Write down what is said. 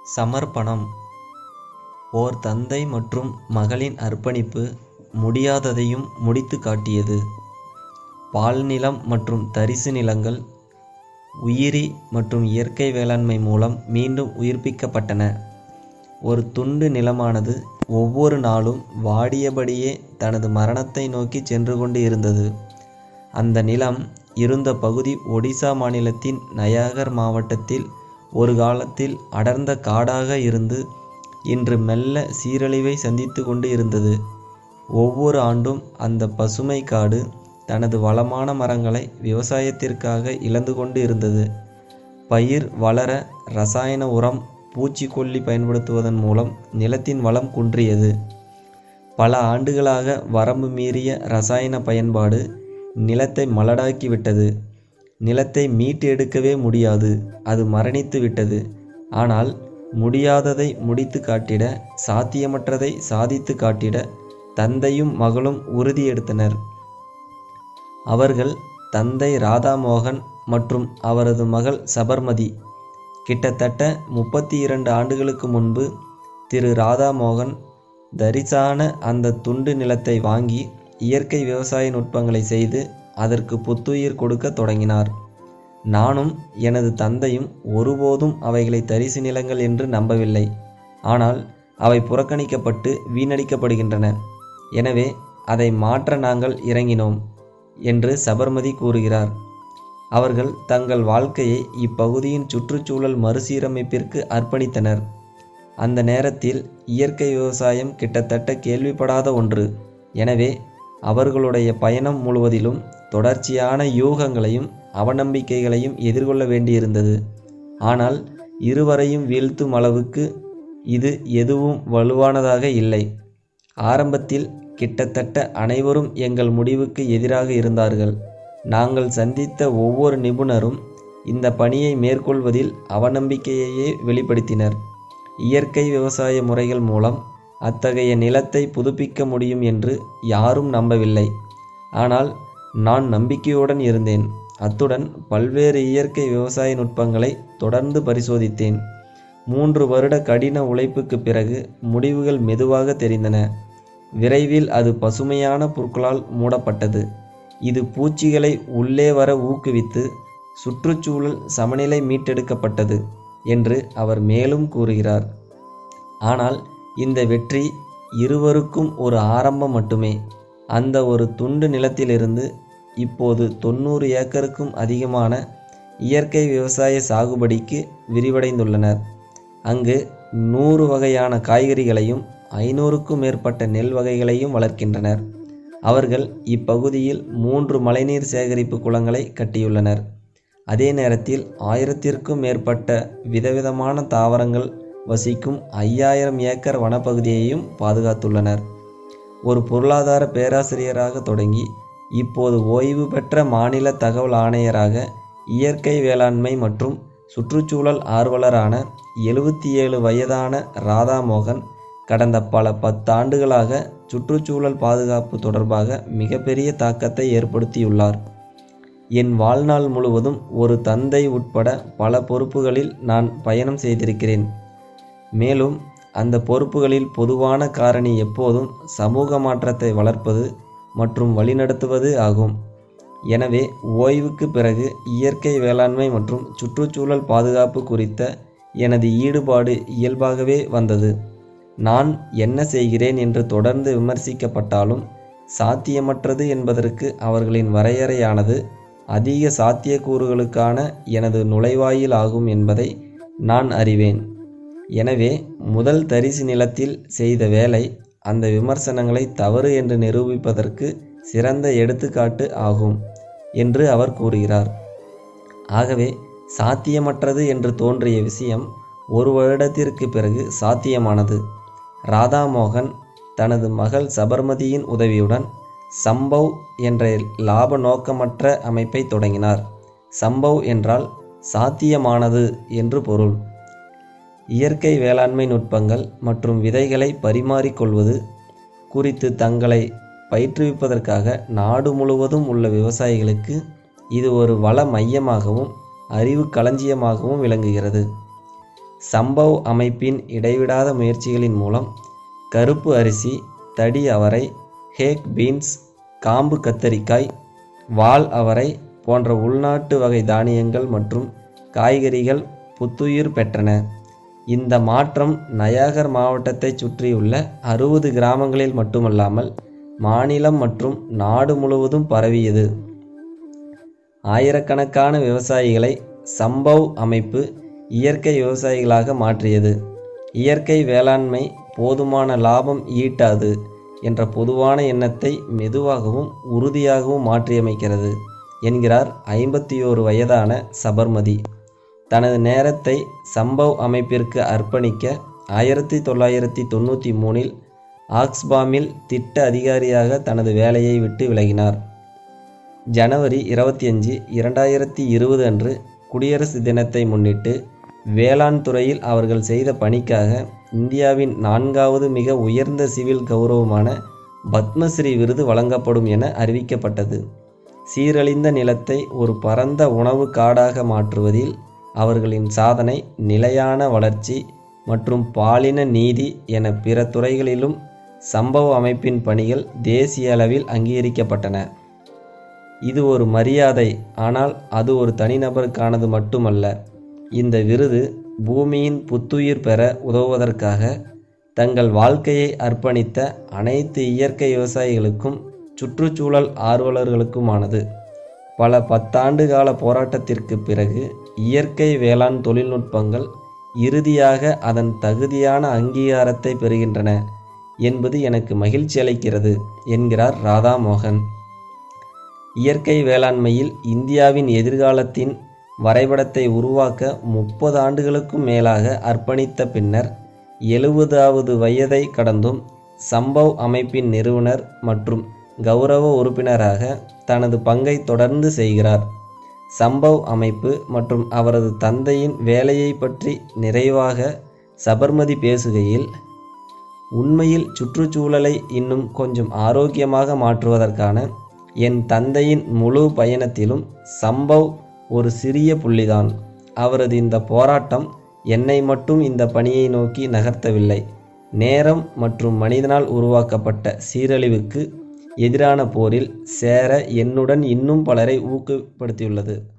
சமர்ப்பணம் ஓர் தந்தை மற்றும் மகளின் அர்ப்பணிப்பு முடியாததையும் முடித்துக் காட்டியது. பால்நிலம் மற்றும் தரிசு நிலங்கள் உயிரி மற்றும் இயற்கை வேளாண்மை மூலம் மீண்டும் உயிர்ப்பிக்கப்பட்டன. ஒரு துண்டு நிலமானது ஒவ்வொரு நாளும் வாடியபடியே தனது மரணத்தை நோக்கிச் சென்று கொண்டு இருந்தது. அந்த நிலம் இருந்த பகுதி ஒடிசா மாநிலத்தின் நயாகர் மாவட்டத்தில் ஒரு காலத்தில் அடர்ந்த காடாக இருந்து இன்று மெல்ல சீரழிவை சந்தித்துக் கொண்டு இருந்தது. ஒவ்வொரு ஆண்டும் அந்த பசுமைக் காடு தனது வளமான மரங்களை விவசாயத்திற்காக இழந்து கொண்டு இருந்தது. பயிர் வளர ரசாயன உரம் பூச்சிக்கொல்லி பயன்படுத்துவதன் மூலம் நிலத்தின் வளம் குன்றியது. பல ஆண்டுகளாக வரம்பு மீறிய ரசாயன பயன்பாடு நிலத்தை மலடாக்கி விட்டது. நிலத்தை மீட்டு எடுக்கவே முடியாது அது மரணித்து விட்டது. ஆனால் முடியாததை முடித்துக் காட்டிட சாத்தியமற்றதை சாதித்துக் காட்டிட தந்தையும் மகளும் உறுதி எடுத்தனர். அவர்கள் தந்தை ராதாமோகன் மற்றும் அவரது மகள் சபர்மதி. கிட்டத்தட்ட முப்பத்தி இரண்டு ஆண்டுகளுக்கு முன்பு திரு ராதாமோகன் தரிசான அந்த துண்டு நிலத்தை வாங்கி இயற்கை விவசாய நுட்பங்களை செய்து அதற்கு புத்துயிர் கொடுக்கத் தொடங்கினார். நானும் எனது தந்தையும் ஒருபோதும் அவைகளை தரிசு நிலங்கள் என்று நம்பவில்லை. ஆனால் அவை புறக்கணிக்கப்பட்டு வீணடிக்கப்படுகின்றன. எனவே அதை மாற்ற நாங்கள் இறங்கினோம் என்று சபர்மதி கூறுகிறார். அவர்கள் தங்கள் வாழ்க்கையை இப்பகுதியின் சுற்றுச்சூழல் மறுசீரமைப்பிற்கு அர்ப்பணித்தனர். அந்த நேரத்தில் இயற்கை விவசாயம் கிட்டத்தட்ட கேள்விப்படாத ஒன்று. எனவே அவர்களுடைய பயணம் முழுவதிலும் தொடர்ச்சியான யூகங்களையும் அவநம்பிக்கைகளையும் எதிர்கொள்ள வேண்டியிருந்தது. ஆனால் இருவரையும் வீழ்த்தும் அளவுக்கு இது எதுவும் வலுவானதாக இல்லை. ஆரம்பத்தில் கிட்டத்தட்ட அனைவரும் எங்கள் முடிவுக்கு எதிராக இருந்தார்கள். நாங்கள் சந்தித்த ஒவ்வொரு நிபுணரும் இந்த பணியை மேற்கொள்வதில் அவநம்பிக்கையையே வெளிப்படுத்தினர். இயற்கை விவசாய முறைகள் மூலம் அத்தகைய நிலத்தை புதுப்பிக்க முடியும் என்று யாரும் நம்பவில்லை. ஆனால் நான் நம்பிக்கையுடன் இருந்தேன். அத்துடன் பல்வேறு இயற்கை விவசாய நுட்பங்களை தொடர்ந்து பரிசோதித்தேன். மூன்று வருட கடின உழைப்புக்குப் பிறகு முடிவுகள் மெதுவாக தெரிந்தன. விரைவில் அது பசுமையான புற்களால் மூடப்பட்டது. இது பூச்சிகளை உள்ளே வர ஊக்குவித்து சுற்றுச்சூழல் சமநிலை மீட்டெடுக்கப்பட்டது என்று அவர் மேலும் கூறுகிறார். ஆனால் இந்த வெற்றி இருவருக்கும் ஒரு ஆரம்பம் மட்டுமே. அந்த ஒரு துண்டு நிலத்திலிருந்து இப்போது தொண்ணூறு ஏக்கருக்கும் அதிகமான இயற்கை விவசாய சாகுபடிக்கு விரிவடைந்துள்ளனர். அங்கு நூறு வகையான காய்கறிகளையும் ஐநூறுக்கும் மேற்பட்ட நெல் வகைகளையும் வளர்க்கின்றனர். அவர்கள் இப்பகுதியில் மூன்று மழைநீர் சேகரிப்பு குளங்களை கட்டியுள்ளனர். அதே நேரத்தில் ஆயிரத்திற்கும் மேற்பட்ட விதவிதமான தாவரங்கள் வசிக்கும் ஐயாயிரம் ஏக்கர் வனப்பகுதியையும் பாதுகாத்துள்ளனர். ஒரு பொருளாதார பேராசிரியராக தொடங்கி இப்போது ஓய்வு பெற்ற மாநில தகவல் ஆணையராக இயற்கை வேளாண்மை மற்றும் சுற்றுச்சூழல் ஆர்வலரான எழுபத்தேழு வயதான ராதாமோகன் கடந்த பல பத்தாண்டுகளாக சுற்றுச்சூழல் பாதுகாப்பு தொடர்பாக மிகப்பெரிய தாக்கத்தை ஏற்படுத்தியுள்ளார். என் வாழ்நாள் முழுவதும் ஒரு தந்தை உட்பட பல பொறுப்புகளில் நான் பயணம் செய்திருக்கிறேன். மேலும் அந்த பொறுப்புகளில் பொதுவான காரணி எப்போதும் சமூக மாற்றத்தை வளர்ப்பது மற்றும் வழிநடத்துவது ஆகும். எனவே ஓய்வுக்குப் பிறகு இயற்கை வேளாண்மை மற்றும் சுற்றுச்சூழல் பாதுகாப்பு குறித்த எனது ஈடுபாடு இயல்பாகவே வந்தது. நான் என்ன செய்கிறேன் என்று தொடர்ந்து விமர்சிக்கப்பட்டாலும் சாத்தியமற்றது என்பதற்கு அவர்களின் வரையறையானது அதிக சாத்தியக்கூறுகளுக்கான எனது நுழைவாயில் ஆகும் என்பதை நான் அறிவேன். எனவே முதல் தரிசு நிலத்தில் செய்த வேலை அந்த விமர்சனங்களை தவறு என்று நிரூபிப்பதற்கு சிறந்த எடுத்துக்காட்டு ஆகும் என்று அவர் கூறுகிறார். ஆகவே சாத்தியமற்றது என்று தோன்றிய விஷயம் ஒரு வருடத்திற்குப் பிறகு சாத்தியமானது. ராதாமோகன் தனது மகள் சபர்மதியின் உதவியுடன் சம்பவ் என்ற லாப நோக்கமற்ற அமைப்பைத் தொடங்கினார். சம்பவ் என்றால் சாத்தியமானது என்று பொருள். இயற்கை வேளாண்மை நுட்பங்கள் மற்றும் விதைகளை பரிமாறிக் கொள்வது குறித்து தங்களை பயிற்றுவிப்பதற்காக நாடு முழுவதும் உள்ள விவசாயிகளுக்கு இது ஒரு வள மையமாகவும் அறிவுக் களஞ்சியமாகவும் விளங்குகிறது. சம்பவ் அமைப்பின் இடைவிடாத முயற்சிகளின் மூலம் கருப்பு அரிசி தடி அவரை ஹேக் பீன்ஸ் காம்பு கத்தரிக்காய் வால் அவரை போன்ற உள்நாட்டு வகை தானியங்கள் மற்றும் காய்கறிகள் புத்துயிர் பெற்றன இந்த மாற்றம் நயாகர் மாவட்டத்தைச் சுற்றியுள்ள அறுபது கிராமங்களில் மட்டுமல்லாமல் மாநிலம் மற்றும் நாடு முழுவதும் பரவியது ஆயிரக்கணக்கான விவசாயிகளை சம்பவ் அமைப்பு இயற்கை விவசாயிகளாக மாற்றியது இயற்கை வேளாண்மை போதுமான லாபம் ஈட்டாது என்ற பொதுவான எண்ணத்தை மெதுவாகவும் உறுதியாகவும் மாற்றியமைக்கிறது என்கிறார் ஐம்பத்தி ஓரு வயதான சபர்மதி தனது நேரத்தை சம்பவ் அமைப்பிற்கு அர்ப்பணிக்க ஆயிரத்தி தொள்ளாயிரத்தி தொண்ணூற்றி மூணில் ஆக்ஸ்பாமில் திட்ட அதிகாரியாக தனது வேலையை விட்டு விலகினார் ஜனவரி இருபத்தி அஞ்சு இரண்டாயிரத்தி இருபது அன்று குடியரசு தினத்தை முன்னிட்டு வேளாண் துறையில் அவர்கள் செய்த பணிக்காக இந்தியாவின் நான்காவது மிக உயர்ந்த சிவில் கௌரவமான பத்மஸ்ரீ விருது வழங்கப்படும் என அறிவிக்கப்பட்டது சீரழிந்த நிலத்தை ஒரு பரந்த உணவு காடாக மாற்றுவதில் அவர்களின் சாதனை நிலையான வளர்ச்சி மற்றும் பாலின நீதி என பிற துறைகளிலும் சம்பவ அமைப்பின் பணிகள் தேசிய அளவில் அங்கீகரிக்கப்பட்டன இது ஒரு மரியாதை ஆனால் அது ஒரு தனிநபருக்கானது மட்டுமல்ல இந்த விருது பூமியின் புத்துயிர் பெற உதவுவதற்காக தங்கள் வாழ்க்கையை அர்ப்பணித்த அனைத்து இயற்கை விவசாயிகளுக்கும் சுற்றுச்சூழல் ஆர்வலர்களுக்குமானது பல பத்தாண்டு கால போராட்டத்திற்கு பிறகு இயற்கை வேளாண் தொழில்நுட்பங்கள் இறுதியாக அதன் தகுதியான அங்கீகாரத்தை பெறுகின்றன என்பது எனக்கு மகிழ்ச்சி அளிக்கிறது என்கிறார் ராதா மோகன் இயற்கை வேளாண்மையில் இந்தியாவின் எதிர்காலத்தின் வரைபடத்தை உருவாக்க முப்பது ஆண்டுகளுக்கும் மேலாக அர்ப்பணித்த பின்னர் எழுபதாவது வயதை கடந்தும் சம்பவ் அமைப்பின் நிறுவனர் மற்றும் கௌரவ உறுப்பினராக தனது பங்கை தொடர்ந்து செய்கிறார் சம்பவ் அமைப்பு மற்றும் அவரது தந்தையின் வேலையை பற்றி நிறைவாக சபர்மதி பேசுகையில் உண்மையில் சுற்றுச்சூழலை இன்னும் கொஞ்சம் ஆரோக்கியமாக மாற்றுவதற்கான என் தந்தையின் முழு பயணத்திலும் சம்பவ் ஒரு சிறிய புள்ளிதான் அவரது இந்த போராட்டம் என்னை மட்டும் இந்த பணியை நோக்கி நகர்த்தவில்லை நேரம் மற்றும் மனிதனால் உருவாக்கப்பட்ட சீரழிவுக்கு எதிரான போரில் சேர என்னுடன் இன்னும் பலரை ஊக்கப்படுத்தியுள்ளது